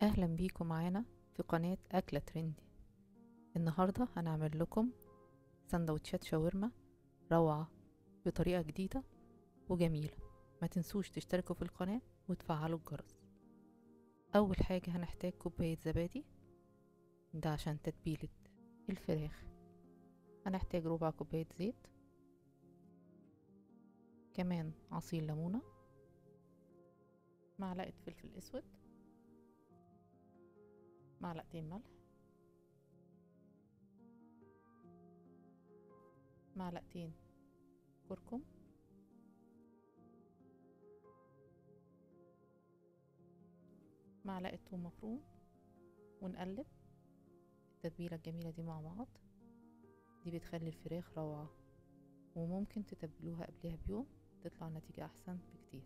اهلا بيكم معانا في قناة اكلة ترندي النهاردة هنعمل لكم سندوتشات شاورما روعة بطريقة جديدة وجميلة ما تنسوش تشتركوا في القناة وتفعلوا الجرس اول حاجة هنحتاج كوباية زبادي ده عشان تتبيلة الفراخ هنحتاج ربع كوباية زيت كمان عصير ليمونة معلقة فلفل اسود معلقتين ملح معلقتين كركم معلقة ثوم مفروم ونقلب التتبيلة الجميلة دي مع بعض دي بتخلي الفراخ روعة وممكن تتبلوها قبلها بيوم تطلع النتيجة أحسن بكتير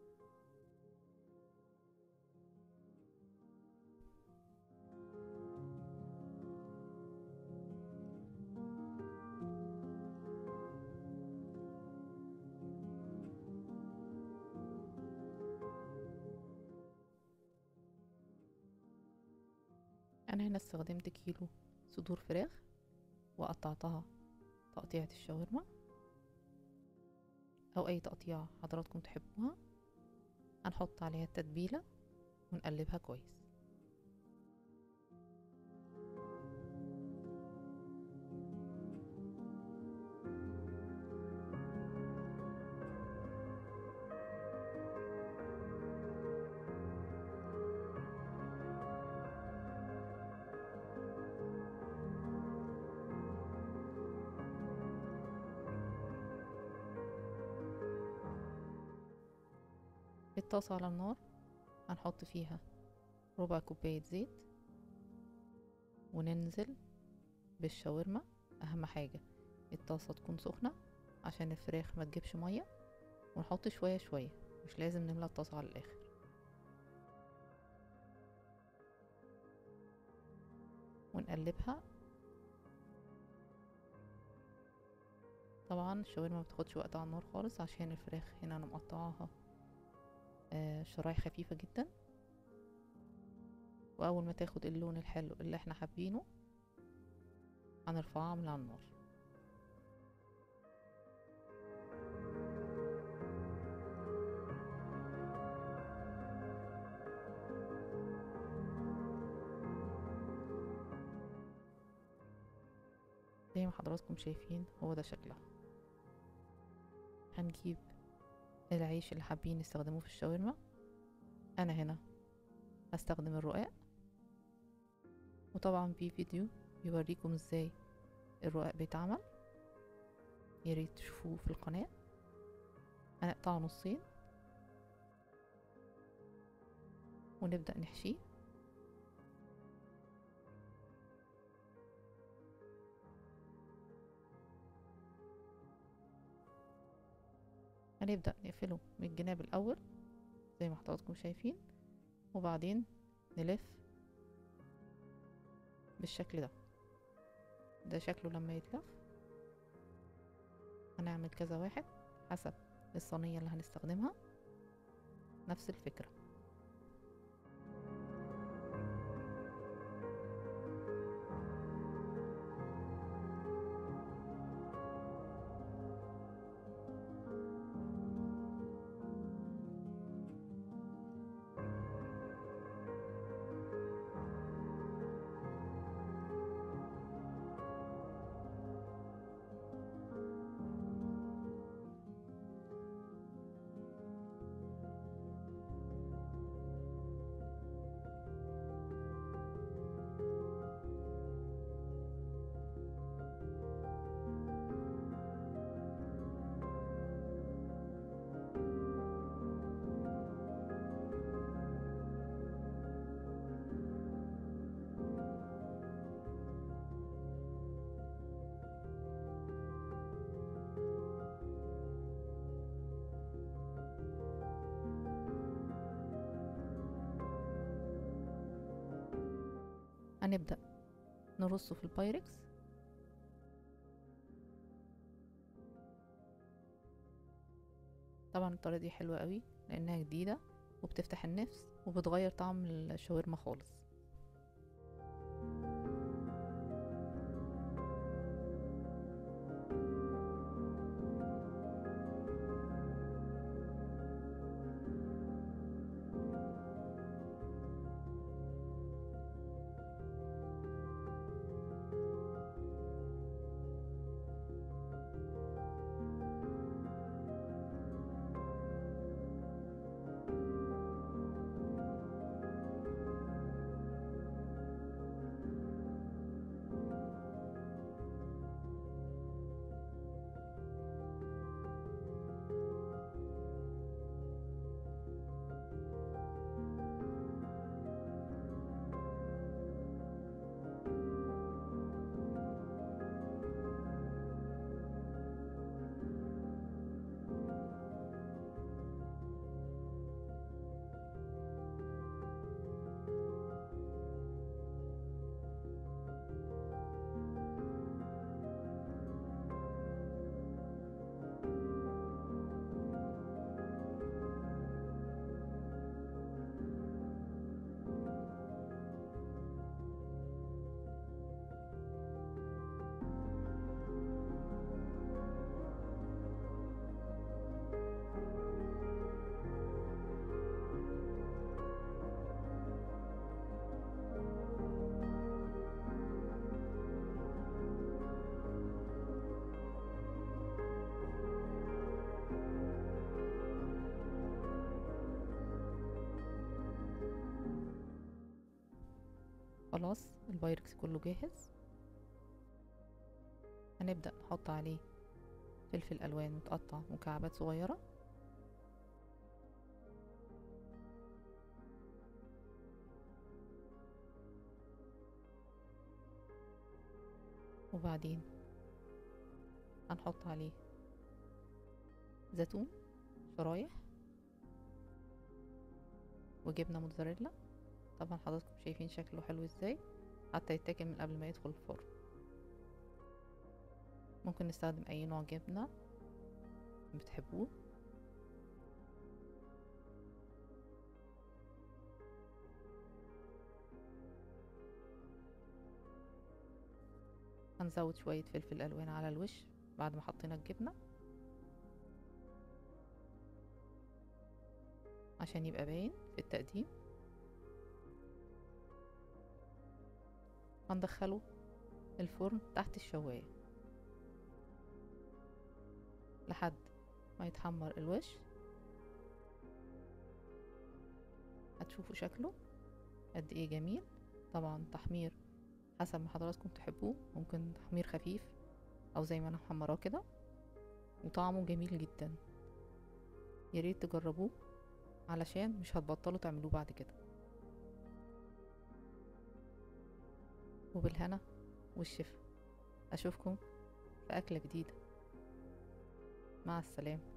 انا هنا استخدمت كيلو صدور فراخ وقطعتها تقطيعة الشاورما او اي تقطيعة حضراتكم تحبوها هنحط عليها التتبيلة ونقلبها كويس الطاسة على النار هنحط فيها ربع كوباية زيت وننزل بالشاورما أهم حاجة الطاسة تكون سخنة عشان الفراخ ما تجيبش مية ونحط شوية شوية مش لازم نملى الطاسة على الآخر ونقلبها طبعا الشاورما ما بتاخدش وقت على النار خالص عشان الفراخ هنا انا مقطعاها آه شرايح خفيفة جدا وأول ما تاخد اللون الحلو اللي احنا حابينه هنرفعها من على النار زي ما حضراتكم شايفين هو ده شكلها هنجيب العيش اللي حابين يستخدموه في الشاورما انا هنا هستخدم الرقاق وطبعا في فيديو بيوريكم ازاي الرقاق بيتعمل ياريت تشوفوه في القناة هنقطعه نصين ونبدأ نحشيه هنبدأ نقفله من الجناب الأول زي ما حضراتكم شايفين وبعدين نلف بالشكل ده ده شكله لما يتلف هنعمل كذا واحد حسب الصينية اللي هنستخدمها نفس الفكرة هنبدأ نرصه في البايركس طبعا الطريقة دي حلوة قوي لأنها جديدة وبتفتح النفس وبتغير طعم الشاورما خالص خلاص البايركس كله جاهز هنبدأ نحط عليه فلفل ألوان متقطع مكعبات صغيرة وبعدين هنحط عليه زيتون شرايح وجبنة موتزاريلا طبعا حضراتكم شايفين شكله حلو ازاي حتى يتاكل من قبل ما يدخل الفرن ممكن نستخدم اي نوع جبنة بتحبوه هنزود شوية فلفل الوان على الوش بعد ما حطينا الجبنة عشان يبقى باين في التقديم هندخله الفرن تحت الشواية لحد ما يتحمر الوش هتشوفوا شكله قد ايه جميل طبعا تحمير حسب ما حضراتكم تحبوه ممكن تحمير خفيف او زي ما انا محمراه كده وطعمه جميل جدا ياريت تجربوه علشان مش هتبطلوا تعملوه بعد كده وبالهنا والشفا اشوفكم في اكله جديده مع السلامه